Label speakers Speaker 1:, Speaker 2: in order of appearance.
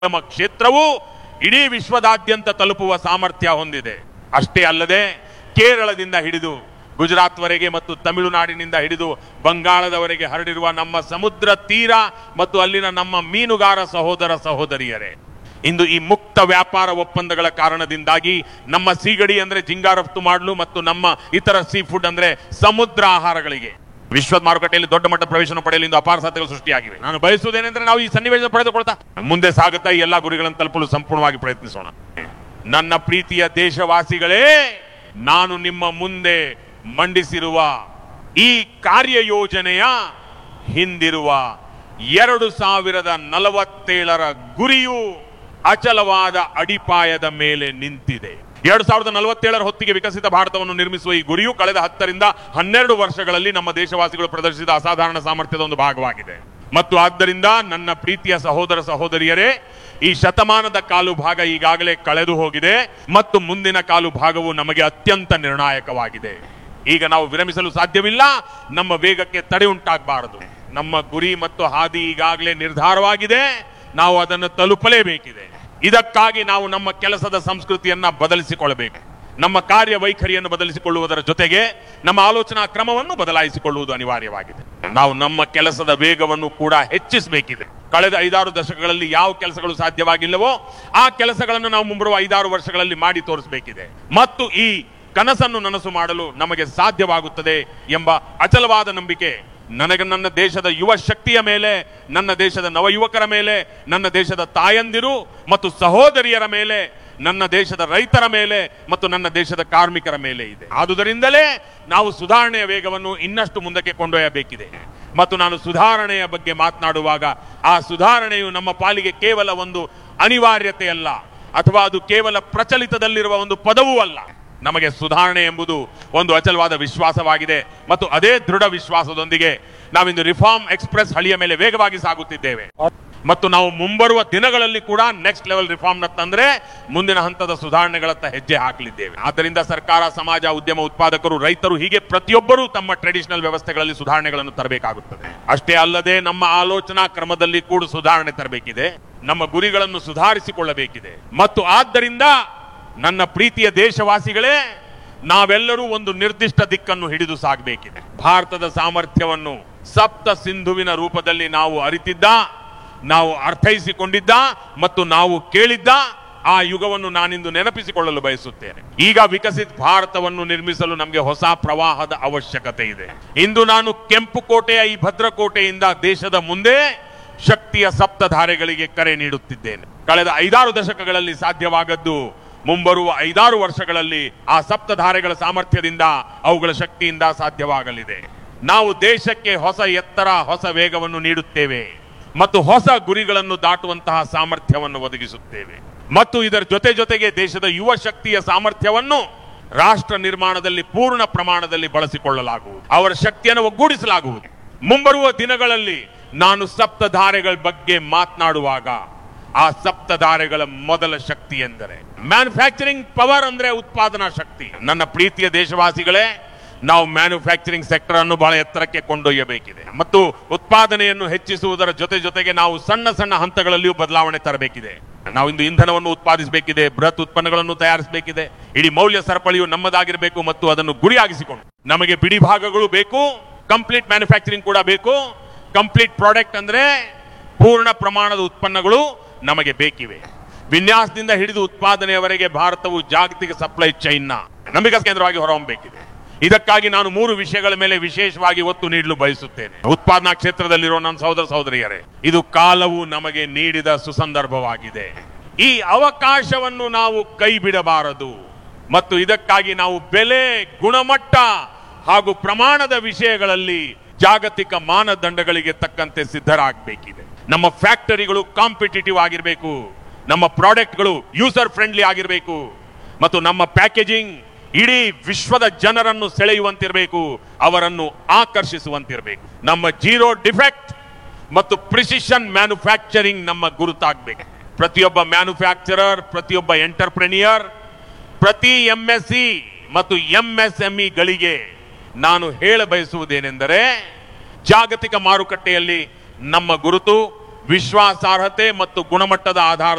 Speaker 1: ನಮ್ಮ ಕ್ಷೇತ್ರವು ಇಡೀ ವಿಶ್ವದಾದ್ಯಂತ ತಲುಪುವ ಸಾಮರ್ಥ್ಯ ಹೊಂದಿದೆ ಅಷ್ಟೇ ಅಲ್ಲದೆ ಕೇರಳದಿಂದ ಹಿಡಿದು ಗುಜರಾತ್ವರೆಗೆ ಮತ್ತು ತಮಿಳುನಾಡಿನಿಂದ ಹಿಡಿದು ಬಂಗಾಳದವರೆಗೆ ಹರಡಿರುವ ನಮ್ಮ ಸಮುದ್ರ ತೀರ ಮತ್ತು ಅಲ್ಲಿನ ನಮ್ಮ ಮೀನುಗಾರ ಸಹೋದರ ಸಹೋದರಿಯರೇ ಇಂದು ಈ ಮುಕ್ತ ವ್ಯಾಪಾರ ಒಪ್ಪಂದಗಳ ಕಾರಣದಿಂದಾಗಿ ನಮ್ಮ ಸೀಗಡಿ ಅಂದ್ರೆ ಜಿಂಗಾ ರಫ್ತು ಮಾಡಲು ಮತ್ತು ನಮ್ಮ ಇತರ ಸೀ ಫುಡ್ ಅಂದ್ರೆ ಸಮುದ್ರ ಆಹಾರಗಳಿಗೆ ವಿಶ್ವದ ಮಾರುಕಟ್ಟೆಯಲ್ಲಿ ದೊಡ್ಡ ಮಟ್ಟ ಪ್ರವೇಶನ ಪಡೆಯಲು ಇಂದು ಅಪಾರ ಸಾಧ್ಯತೆಗಳು ಸೃಷ್ಟಿಯಾಗಿವೆ ನಾನು ಬಯಸುವುದೇನೆಂದ್ರೆ ನಾವು ಈ ಸನ್ನಿವೇಶ ಪಡೆದುಕೊಳ್ತಾ ಮುಂದೆ ಸಾಗುತ್ತಾ ಈ ಎಲ್ಲಾ ಗುರಿಗಳನ್ನು ತಲುಪಲು ಸಂಪೂರ್ಣವಾಗಿ ಪ್ರಯತ್ನಿಸೋಣ ನನ್ನ ಪ್ರೀತಿಯ ದೇಶವಾಸಿಗಳೇ ನಾನು ನಿಮ್ಮ ಮುಂದೆ ಮಂಡಿಸಿರುವ ಈ ಕಾರ್ಯಯೋಜನೆಯ ಹಿಂದಿರುವ ಎರಡು ಸಾವಿರದ ನಲವತ್ತೇಳರ ಗುರಿಯು ಅಚಲವಾದ ಅಡಿಪಾಯದ ಮೇಲೆ ನಿಂತಿದೆ ಎರಡು ಸಾವಿರದ ನಲವತ್ತೇಳರ ಹೊತ್ತಿಗೆ ವಿಕಸಿತ ಭಾರತವನ್ನು ನಿರ್ಮಿಸುವ ಈ ಗುರಿಯು ಕಳೆದ ಹತ್ತರಿಂದ ಹನ್ನೆರಡು ವರ್ಷಗಳಲ್ಲಿ ನಮ್ಮ ದೇಶವಾಸಿಗಳು ಪ್ರದರ್ಶಿಸಿದ ಅಸಾಧಾರಣ ಸಾಮರ್ಥ್ಯದ ಒಂದು ಭಾಗವಾಗಿದೆ ಮತ್ತು ಆದ್ದರಿಂದ ನನ್ನ ಪ್ರೀತಿಯ ಸಹೋದರ ಸಹೋದರಿಯರೇ ಈ ಶತಮಾನದ ಕಾಲು ಭಾಗ ಈಗಾಗಲೇ ಕಳೆದು ಹೋಗಿದೆ ಮತ್ತು ಮುಂದಿನ ಕಾಲು ಭಾಗವು ನಮಗೆ ಅತ್ಯಂತ ನಿರ್ಣಾಯಕವಾಗಿದೆ ಈಗ ನಾವು ವಿರಮಿಸಲು ಸಾಧ್ಯವಿಲ್ಲ ನಮ್ಮ ವೇಗಕ್ಕೆ ತಡೆ ಉಂಟಾಗಬಾರದು ನಮ್ಮ ಗುರಿ ಮತ್ತು ಹಾದಿ ಈಗಾಗಲೇ ನಿರ್ಧಾರವಾಗಿದೆ ನಾವು ಅದನ್ನು ತಲುಪಲೇಬೇಕಿದೆ ಇದಕ್ಕಾಗಿ ನಾವು ನಮ್ಮ ಕೆಲಸದ ಸಂಸ್ಕೃತಿಯನ್ನ ಬದಲಿಸಿಕೊಳ್ಳಬೇಕು ನಮ್ಮ ಕಾರ್ಯ ವೈಖರಿಯನ್ನು ಬದಲಿಸಿಕೊಳ್ಳುವುದರ ಜೊತೆಗೆ ನಮ್ಮ ಆಲೋಚನಾ ಕ್ರಮವನ್ನು ಬದಲಾಯಿಸಿಕೊಳ್ಳುವುದು ಅನಿವಾರ್ಯವಾಗಿದೆ ನಾವು ನಮ್ಮ ಕೆಲಸದ ವೇಗವನ್ನು ಕೂಡ ಹೆಚ್ಚಿಸಬೇಕಿದೆ ಕಳೆದ ಐದಾರು ದಶಕಗಳಲ್ಲಿ ಯಾವ ಕೆಲಸಗಳು ಸಾಧ್ಯವಾಗಿಲ್ಲವೋ ಆ ಕೆಲಸಗಳನ್ನು ನಾವು ಮುಂಬರುವ ಐದಾರು ವರ್ಷಗಳಲ್ಲಿ ಮಾಡಿ ತೋರಿಸಬೇಕಿದೆ ಮತ್ತು ಈ ಕನಸನ್ನು ನನಸು ಮಾಡಲು ನಮಗೆ ಸಾಧ್ಯವಾಗುತ್ತದೆ ಎಂಬ ಅಚಲವಾದ ನಂಬಿಕೆ ನನಗೆ ನನ್ನ ದೇಶದ ಯುವ ಶಕ್ತಿಯ ಮೇಲೆ ನನ್ನ ದೇಶದ ನವಯುವಕರ ಮೇಲೆ ನನ್ನ ದೇಶದ ತಾಯಂದಿರು ಮತ್ತು ಸಹೋದರಿಯರ ಮೇಲೆ ನನ್ನ ದೇಶದ ರೈತರ ಮೇಲೆ ಮತ್ತು ನನ್ನ ದೇಶದ ಕಾರ್ಮಿಕರ ಮೇಲೆ ಇದೆ ಆದುದರಿಂದಲೇ ನಾವು ಸುಧಾರಣೆಯ ವೇಗವನ್ನು ಇನ್ನಷ್ಟು ಮುಂದಕ್ಕೆ ಕೊಂಡೊಯ್ಯಬೇಕಿದೆ ಮತ್ತು ನಾನು ಸುಧಾರಣೆಯ ಬಗ್ಗೆ ಮಾತನಾಡುವಾಗ ಆ ಸುಧಾರಣೆಯು ನಮ್ಮ ಪಾಲಿಗೆ ಕೇವಲ ಒಂದು ಅನಿವಾರ್ಯತೆಯಲ್ಲ ಅಥವಾ ಅದು ಕೇವಲ ಪ್ರಚಲಿತದಲ್ಲಿರುವ ಒಂದು ಪದವೂ ಅಲ್ಲ ನಮಗೆ ಸುಧಾರಣೆ ಎಂಬುದು ಒಂದು ಅಚಲವಾದ ವಿಶ್ವಾಸವಾಗಿದೆ ಮತ್ತು ಅದೇ ದೃಢ ವಿಶ್ವಾಸದೊಂದಿಗೆ ನಾವಿಂದು ರಿಫಾರ್ಮ್ ಎಕ್ಸ್ಪ್ರೆಸ್ ಹಳಿಯ ಮೇಲೆ ವೇಗವಾಗಿ ಸಾಗುತ್ತಿದ್ದೇವೆ ಮತ್ತು ನಾವು ಮುಂಬರುವ ದಿನಗಳಲ್ಲಿ ಕೂಡ ನೆಕ್ಸ್ಟ್ ಲೆವೆಲ್ ರಿಫಾರ್ಮ್ ತಂದ್ರೆ ಮುಂದಿನ ಹಂತದ ಸುಧಾರಣೆಗಳತ್ತ ಹೆಜ್ಜೆ ಹಾಕಲಿದ್ದೇವೆ ಆದ್ದರಿಂದ ಸರ್ಕಾರ ಸಮಾಜ ಉದ್ಯಮ ಉತ್ಪಾದಕರು ರೈತರು ಹೀಗೆ ಪ್ರತಿಯೊಬ್ಬರೂ ತಮ್ಮ ಟ್ರೆಡಿಷನಲ್ ವ್ಯವಸ್ಥೆಗಳಲ್ಲಿ ಸುಧಾರಣೆಗಳನ್ನು ತರಬೇಕಾಗುತ್ತದೆ ಅಷ್ಟೇ ಅಲ್ಲದೆ ನಮ್ಮ ಆಲೋಚನಾ ಕ್ರಮದಲ್ಲಿ ಕೂಡ ಸುಧಾರಣೆ ತರಬೇಕಿದೆ ನಮ್ಮ ಗುರಿಗಳನ್ನು ಸುಧಾರಿಸಿಕೊಳ್ಳಬೇಕಿದೆ ಮತ್ತು ಆದ್ದರಿಂದ ನನ್ನ ಪ್ರೀತಿಯ ದೇಶವಾಸಿಗಳೇ ನಾವೆಲ್ಲರೂ ಒಂದು ನಿರ್ದಿಷ್ಟ ದಿಕ್ಕನ್ನು ಹಿಡಿದು ಸಾಗಬೇಕಿದೆ ಭಾರತದ ಸಾಮರ್ಥ್ಯವನ್ನು ಸಪ್ತ ಸಿಂಧುವಿನ ರೂಪದಲ್ಲಿ ನಾವು ಅರಿತಿದ್ದ ನಾವು ಅರ್ಥೈಸಿಕೊಂಡಿದ್ದ ಮತ್ತು ನಾವು ಕೇಳಿದ್ದ ಆ ಯುಗವನ್ನು ನಾನಿಂದು ನೆನಪಿಸಿಕೊಳ್ಳಲು ಬಯಸುತ್ತೇನೆ ಈಗ ವಿಕಸಿತ ಭಾರತವನ್ನು ನಿರ್ಮಿಸಲು ನಮಗೆ ಹೊಸ ಪ್ರವಾಹದ ಅವಶ್ಯಕತೆ ಇದೆ ಇಂದು ನಾನು ಕೆಂಪು ಕೋಟೆಯ ಈ ಭದ್ರಕೋಟೆಯಿಂದ ದೇಶದ ಮುಂದೆ ಶಕ್ತಿಯ ಸಪ್ತಧಾರೆಗಳಿಗೆ ಕರೆ ನೀಡುತ್ತಿದ್ದೇನೆ ಕಳೆದ ಐದಾರು ದಶಕಗಳಲ್ಲಿ ಸಾಧ್ಯವಾಗದ್ದು ಮುಂಬರುವ ಐದಾರು ವರ್ಷಗಳಲ್ಲಿ ಆ ಸಪ್ತಧಾರೆಗಳ ಸಾಮರ್ಥ್ಯದಿಂದ ಅವುಗಳ ಶಕ್ತಿಯಿಂದ ಸಾಧ್ಯವಾಗಲಿದೆ ನಾವು ದೇಶಕ್ಕೆ ಹೊಸ ಎತ್ತರ ಹೊಸ ವೇಗವನ್ನು ನೀಡುತ್ತೇವೆ ಮತ್ತು ಹೊಸ ಗುರಿಗಳನ್ನು ದಾಟುವಂತಹ ಸಾಮರ್ಥ್ಯವನ್ನು ಒದಗಿಸುತ್ತೇವೆ ಮತ್ತು ಇದರ ಜೊತೆ ಜೊತೆಗೆ ದೇಶದ ಯುವ ಶಕ್ತಿಯ ಸಾಮರ್ಥ್ಯವನ್ನು ರಾಷ್ಟ್ರ ನಿರ್ಮಾಣದಲ್ಲಿ ಪೂರ್ಣ ಪ್ರಮಾಣದಲ್ಲಿ ಬಳಸಿಕೊಳ್ಳಲಾಗುವುದು ಅವರ ಶಕ್ತಿಯನ್ನು ಒಗ್ಗೂಡಿಸಲಾಗುವುದು ಮುಂಬರುವ ದಿನಗಳಲ್ಲಿ ನಾನು ಸಪ್ತಧಾರೆಗಳ ಬಗ್ಗೆ ಮಾತನಾಡುವಾಗ ಆ ಸಪ್ತಧಾರೆಗಳ ಮೊದಲ ಶಕ್ತಿ ಎಂದರೆ ಮ್ಯಾನುಫ್ಯಾಕ್ಚರಿಂಗ್ ಪವರ್ ಅಂದ್ರೆ ಉತ್ಪಾದನಾ ಶಕ್ತಿ ನನ್ನ ಪ್ರೀತಿಯ ದೇಶವಾಸಿಗಳೇ ನಾವು ಮ್ಯಾನುಫ್ಯಾಕ್ಚರಿಂಗ್ ಸೆಕ್ಟರ್ ಅನ್ನು ಬಹಳ ಎತ್ತರಕ್ಕೆ ಕೊಂಡೊಯ್ಯಬೇಕಿದೆ ಮತ್ತು ಉತ್ಪಾದನೆಯನ್ನು ಹೆಚ್ಚಿಸುವುದರ ಜೊತೆ ಜೊತೆಗೆ ನಾವು ಸಣ್ಣ ಸಣ್ಣ ಹಂತಗಳಲ್ಲಿಯೂ ಬದಲಾವಣೆ ತರಬೇಕಿದೆ ನಾವು ಇಂದು ಇಂಧನವನ್ನು ಉತ್ಪಾದಿಸಬೇಕಿದೆ ಬೃಹತ್ ಉತ್ಪನ್ನಗಳನ್ನು ತಯಾರಿಸಬೇಕಿದೆ ಇಡೀ ಮೌಲ್ಯ ಸರಪಳಿಯು ನಮ್ಮದಾಗಿರಬೇಕು ಮತ್ತು ಅದನ್ನು ಗುರಿಯಾಗಿಸಿಕೊಂಡು ನಮಗೆ ಬಿಡಿ ಭಾಗಗಳು ಬೇಕು ಕಂಪ್ಲೀಟ್ ಮ್ಯಾನುಫ್ಯಾಕ್ಚರಿಂಗ್ ಕೂಡ ಬೇಕು ಕಂಪ್ಲೀಟ್ ಪ್ರಾಡಕ್ಟ್ ಅಂದ್ರೆ ಪೂರ್ಣ ಪ್ರಮಾಣದ ಉತ್ಪನ್ನಗಳು ನಮಗೆ ಬೇಕಿವೆ ವಿನ್ಯಾಸದಿಂದ ಹಿಡಿದು ಉತ್ಪಾದನೆಯವರೆಗೆ ಭಾರತವು ಜಾಗತಿಕ ಸಪ್ಲೈ ಚೈನ್ನ ನಂಬಿಕಾ ಕೇಂದ್ರವಾಗಿ ಹೊರಹೊಮ್ಮಬೇಕಿದೆ ಇದಕ್ಕಾಗಿ ನಾನು ಮೂರು ವಿಷಯಗಳ ಮೇಲೆ ವಿಶೇಷವಾಗಿ ಒತ್ತು ನೀಡಲು ಬಯಸುತ್ತೇನೆ ಉತ್ಪಾದನಾ ಕ್ಷೇತ್ರದಲ್ಲಿರುವ ನನ್ನ ಸಹೋದರ ಸಹೋದರಿಯರೇ ಇದು ಕಾಲವು ನಮಗೆ ನೀಡಿದ ಸುಸಂದರ್ಭವಾಗಿದೆ ಈ ಅವಕಾಶವನ್ನು ನಾವು ಕೈ ಬಿಡಬಾರದು ಮತ್ತು ಇದಕ್ಕಾಗಿ ನಾವು ಬೆಲೆ ಗುಣಮಟ್ಟ ಹಾಗೂ ಪ್ರಮಾಣದ ವಿಷಯಗಳಲ್ಲಿ ಜಾಗತಿಕ ಮಾನದಂಡಗಳಿಗೆ ತಕ್ಕಂತೆ ಸಿದ್ಧರಾಗಬೇಕಿದೆ ನಮ್ಮ ಫ್ಯಾಕ್ಟರಿಗಳು ಕಾಂಪಿಟೇಟಿವ್ ಆಗಿರಬೇಕು ನಮ್ಮ ಪ್ರಾಡಕ್ಟ್ಗಳು ಯೂಸರ್ ಫ್ರೆಂಡ್ಲಿ ಆಗಿರಬೇಕು ಮತ್ತು ನಮ್ಮ ಪ್ಯಾಕೇಜಿಂಗ್ ಇಡೀ ವಿಶ್ವದ ಜನರನ್ನು ಸೆಳೆಯುವಂತಿರಬೇಕು ಅವರನ್ನು ಆಕರ್ಷಿಸುವಂತಿರಬೇಕು ನಮ್ಮ ಜೀರೋ ಡಿಫೆಕ್ಟ್ ಮತ್ತು ಪ್ರಿಸಿಷನ್ ಮ್ಯಾನುಫ್ಯಾಕ್ಚರಿಂಗ್ ನಮ್ಮ ಗುರುತಾಗಬೇಕು ಪ್ರತಿಯೊಬ್ಬ ಮ್ಯಾನುಫ್ಯಾಕ್ಚರರ್ ಪ್ರತಿಯೊಬ್ಬ ಎಂಟರ್ಪ್ರೆನಿಯರ್ ಪ್ರತಿ ಎಂಎಸ್ಸಿ ಮತ್ತು ಎಂಎಸ್ಎಂಇಗಳಿಗೆ ನಾನು ಹೇಳ ಬಯಸುವುದೇನೆಂದರೆ ಜಾಗತಿಕ ಮಾರುಕಟ್ಟೆಯಲ್ಲಿ ನಮ್ಮ ಗುರುತು ವಿಶ್ವಾಸಾರ್ಹತೆ ಮತ್ತು ಗುಣಮಟ್ಟದ ಆಧಾರ